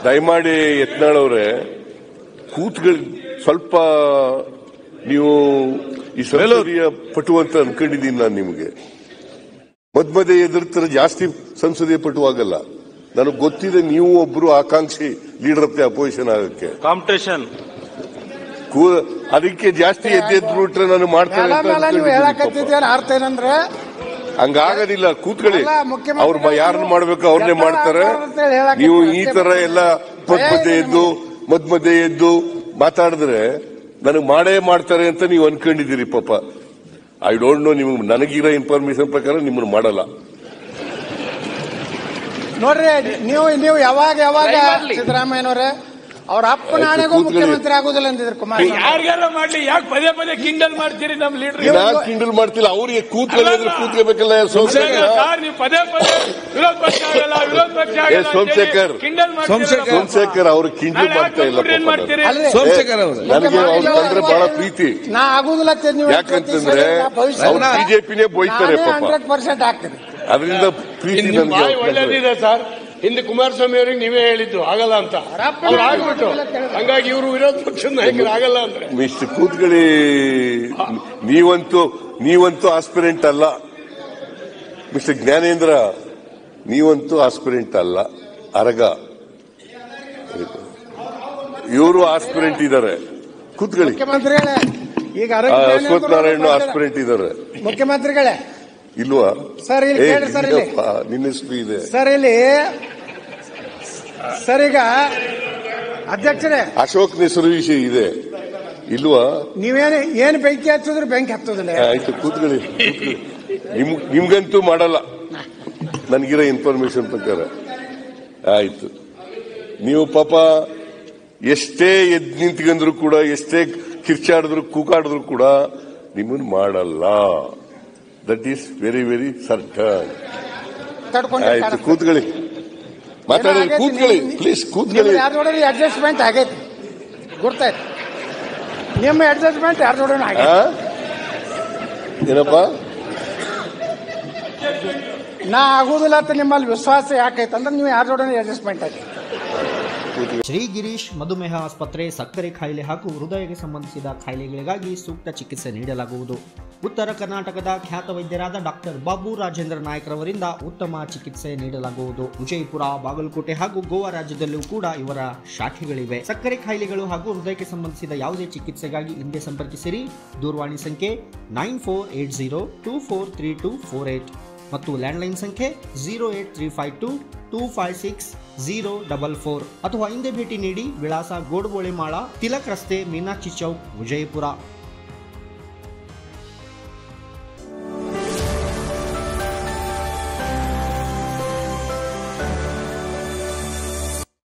ದಯಮಾಡಿ ಯತ್ನಾಳವ್ರೆ ಕೂತ್ಗಳು ಸ್ವಲ್ಪ ನೀವು ಈ ಸಂಸದೀಯ ಪಟು ಅಂತ ಅನ್ಕೊಂಡಿದ್ದೀನಿ ನಾನು ನಿಮಗೆ ಮದ್ ಮಧ್ಯೆ ಎದುರ್ತಾರೆ ಜಾಸ್ತಿ ಸಂಸದೀಯ ಪಟು ಆಗಲ್ಲ ನನಗೆ ಗೊತ್ತಿದೆ ನೀವು ಒಬ್ರು ಆಕಾಂಕ್ಷಿ ಲೀಡರ್ ಆಫ್ ದಿ ಅಪೋಸಿಷನ್ ಆಗಕ್ಕೆ ಕಾಂಪಿಟೇಷನ್ ಕೂ- ಅದಕ್ಕೆ ಜಾಸ್ತಿ ಎದ್ದೆದ್ದು ಬಿಟ್ರೆ ನಾನು ಮಾಡ್ತೇನೆ ಮೇಲ ಅಂತ ಮೇಲ ನೀವು ಅನ್ಕೊಂಡಿದ್ದೀನಿ ಪಾಪ. ಹೇಳಕತ್ತಿದ್ದೇನು ಅರ್ಥ ಏನಂದ್ರೆ ಹಂಗಾಗೋದಿಲ್ಲ ಕೂತ್ಕೊಳ್ಳಿ ಅಲ್ಲ, ಮುಖ್ಯಮಂತ್ರಿ ಅವ್ರು ಯಾರನ್ನ ಮಾಡ್ಬೇಕು ಅವ್ರನ್ನೇ ಎತ್ತಾಳ ಮಾಡ್ತಾರೆ ಆಗ್ಬಾರ್ದು ಅಂತ ಹೇಳಿ ಹೇಳಕ್ಕೆ ನೀವು ಈ ಅಷ್ಟೇ ತರ ಎಲ್ಲ ಮದ್ ಮಧ್ಯೆ ಎದ್ದು ಮದ್ ಮಧ್ಯೆ ಎದ್ದು ಮಾತಾಡಿದ್ರೆ ನನಗೆ ಮಾಡೇ ಮಾಡ್ತಾರೆ ಅಂತ ನೀವು ಅನ್ಕೊಂಡಿದ್ದೀರಿ ಪಾಪ ಐ ಡೋಂಟ್ ನೋ ನಿಮ್ಗೆ ನನಗಿರೋ ಇನ್ಫಾರ್ಮೇಶನ್ ಪ್ರಕಾರ ನಿಮ್ಮನ್ನು ಮಾಡಲ್ಲ ನೋಡ್ರಿ ನೀವು ನೀವು ಯಾವಾಗ ಯಾವಾಗ Try ಮಾಡ್ಲಿ. ಸಿದ್ದರಾಮಯ್ಯನವರೇ ಅವ್ರ ಅಪ್ಪನ ಆಯ್ತು, ಆಣೆಗೂ ಕೂತ್ಕೊಳ್ಳಿ. ಮುಖ್ಯಮಂತ್ರಿ ಆಗುದಿಲ್ಲ ಅಂದಿದ್ರು ಕುಮಾರಸ್ವಾಮಿ ಯಾರಿಗಾರ ಮಾಡ್ಲಿ ಯಾಕೆ ಪದೇ ಪದೇ ಕಿಂಡಲ್ ಮಾಡ್ತೀರಿ ನಮ್ ಲೀಡರ್ ನಾನು ಕಿಂಡಲ್ ಮಾಡ್ತಿಲ್ಲ ಅವ್ರಿಗೆ ಕೂತ್ಕೊಳ್ಳಿ ಅಂದ್ರೆ ಕೂತ್ಕೋಬೇಕಲ್ಲ ಸೋಮಶೇಖರ್ ಸರ್ ನೀವು ಪದೇ ಪದೇ ವಿರೋಧ ಪಕ್ಷ ಆಗಲ್ಲ ವಿರೋಧ ಪಕ್ಷ ಏ, ಆಗಲ್ಲ ಸೋಮಶೇಖರ್. ಕಿಂಡಲ್ ಸೋಮಶೇಖರ್. ಸೋಮಶೇಖರ್ ಅವ್ರು ಕಿಂಡಲ್ ಮಾಡ್ತಾ ಇಲ್ಲ ಏನ್ ಪಾಪ ಮಾಡ್ತೀರಿ ಅಲ್ರಿ ಸೋಮಶೇಖರ್ ಅವರು ನನಗೆ ಅವ್ರು ಕಂಡ್ರೆ ಬಹಳ ಪ್ರೀತಿ ನಾ ಆಗುದಿಲ್ಲ ಅಂತ ನೀವು ಯಾಕಂತಂದ್ರೆ ಅವ್ರು ಬಿಜೆಪಿನೇ ಬೋಯ್ತಾರೆ ಪಾಪ ಹಂಡ್ರೆಡ್ ಪರ್ಸೆಂಟ್ ಆಗ್ತೀನಿ ಅದರಿಂದ ಪ್ರೀತಿ ನಿಮ್ ಬಾಯಿ ನನಗೆ ಒಳ್ಳೇದಿದೆ ಸರ್ ಹಿಂದೆ ಕುಮಾರಸ್ವಾಮಿ ಅವರಿಗೆ ನೀವೇ ಹೇಳಿದ್ದು ಆಗಲ್ಲ ಅಂತ ಅವ್ರು ಆಗ್ಬಿಟ್ಟು ಹಂಗಾಗಿ ಇವರು ವಿರೋಧ ಪಕ್ಷದ ನಾಯಕರು ಆಗಲ್ಲ ಅಂದ್ರೆ ಮಿಸ್ಟರ್ ಕೂತ್ಕೊಳ್ಳಿ ನೀವಂತೂ ನೀವಂತೂ ಆಸ್ಪಿರೆಂಟ್ ಅಲ್ಲ ಮಿಸ್ಟರ್ ಜ್ಞಾನೇಂದ್ರ ನೀವಂತೂ ಆಸ್ಪಿರೆಂಟ್ ಅಲ್ಲ ಅರಗ ಇವರು ಆಸ್ಪಿರೆಂಟ್ ಇದ್ದಾರೆ ಕೂತ್ಕೊಳ್ಳಿ ಮುಖ್ಯಮಂತ್ರಿಗಳೇ ಈಗ ಆ, ಆರೋಗ್ಯ ಅಶ್ವಥ್ ನಾರಾಯಣ ಆಸ್ಪಿರೆಂಟ್ ಇದ್ದಾರೆ ಮುಖ್ಯಮಂತ್ರಿಗಳೇ ಇಲ್ವಾ ಸರ್, ಇಲ್ಲಿ ಏ, ಕೇಳ್ರಿ ಸರ್, ಇಲ್ಲಿ. ಇಲ್ಲಪ್ಪ, ನಿನ್ನ ಹೆಸರು ಇದೆ ಸರ್ ಇಲ್ಲಿ ಸರ್ ಈಗ ಅಧ್ಯಕ್ಷರೇ ಅಶೋಕ್ ಹೆಸರು ವಿಷಯ ಇದೆ ಇಲ್ವಾ ನೀವೇನು ಏನ್ ಬೆಂಕಿ ಹಚ್ಚಿದ್ರು ಬೆಂಕಿ ಹತ್ತೋದಿಲ್ಲ ಆಯ್ತು ಕೂತ್ಕೊಳ್ಳಿ ಕೂತ್ಕೊಳ್ಳಿ. ನಿಮ್ ನಿಮ್ಗಂತೂ ಮಾಡಲ್ಲ ನನಗಿರೋ ಇನ್ಫಾರ್ಮೇಶನ್ ಪ್ರಕಾರ ಆಯ್ತು ನೀವು ಪಾಪ ಎಷ್ಟೇ ಎದ್ ನಿಂತ್ಕೊಂಡ್ರು ಕೂಡ ಎಷ್ಟೇ ಕಿರ್ಚಾಡಿದ್ರು ಕೂಕಾಡಿದ್ರು ಕೂಡ ನಿಮ್ಮನ್ನು ಮಾಡಲ್ಲ that is very very certain ಆಯ್ತು ಕೂತ್ಕೊಳ್ಳಿ ಮಾತಾಡಿದ್ರೆ ಕೂತ್ಕೊಳ್ಳಿ ಪ್ಲೀಸ್ ಕೂತ್ಕೊಳ್ಳಿ ಯಾರ ಅಡ್ಜಸ್ಟ್ಮೆಂಟ್ ಆಗೈತಿ ಗುರ್ತಾಯ್ತು ನಿಮ್ಮ ಅಡ್ಜಸ್ಟ್ಮೆಂಟ್ ಯಾರ ಜೋಡಿ ಆ? ಆಗೈತಿ ಏನಪ್ಪ ನಾ ಆಗುದಿಲ್ಲ ಅಂತ ನಿಮ್ಮಲ್ಲಿ ವಿಶ್ವಾಸ ಯಾಕೈತೆ ಅಂದ್ರೆ ನೀವು ಯಾರ ಜೋಡಿ ಅಡ್ಜಸ್ಟ್ಮೆಂಟ್ ಆಗೈತಿ ಶ್ರೀ ಗಿರೀಶ್ ಮಧುಮೇಹ ಆಸ್ಪತ್ರೆ ಸಕ್ಕರೆ ಕಾಯಿಲೆ ಹಾಗೂ ಹೃದಯಕ್ಕೆ ಸಂಬಂಧಿಸಿದ ಕಾಯಿಲೆಗಳಿಗಾಗಿ ಸೂಕ್ತ ಚಿಕಿತ್ಸೆ ನೀಡಲಾಗುವುದು ಉತ್ತರ ಕರ್ನಾಟಕದ ಖ್ಯಾತ ವೈದ್ಯರಾದ ಡಾಕ್ಟರ್ ಬಾಬು ರಾಜೇಂದ್ರ ನಾಯ್ಕರವರಿಂದ ಉತ್ತಮ ಚಿಕಿತ್ಸೆ ನೀಡಲಾಗುವುದು ವಿಜಯಪುರ ಬಾಗಲಕೋಟೆ ಹಾಗೂ ಗೋವಾ ರಾಜ್ಯದಲ್ಲೂ ಕೂಡ ಇವರ ಶಾಖೆಗಳಿವೆ ಸಕ್ಕರೆ ಕಾಯಿಲೆಗಳು ಹಾಗೂ ಹೃದಯಕ್ಕೆ ಸಂಬಂಧಿಸಿದ ಯಾವುದೇ ಚಿಕಿತ್ಸೆಗಾಗಿ ಹಿಂದೆ ಸಂಪರ್ಕಿಸಿರಿ ದೂರವಾಣಿ ಸಂಖ್ಯೆ nine four eight zero two four three two four eight ಮತ್ತು ಲ್ಯಾಂಡ್ಲೈನ್ ಸಂಖ್ಯೆ zero eight three five two two five six zero double four ಅಥವಾ ಹಿಂದೆ ಭೇಟಿ ನೀಡಿ ವಿಳಾಸ ಗೋಡ್ಬೋಳೆಮಾಳ ತಿಲಕ್ ರಸ್ತೆ ಮೀನಾಕ್ಷಿ ಚೌಕ್ ವಿಜಯಪುರ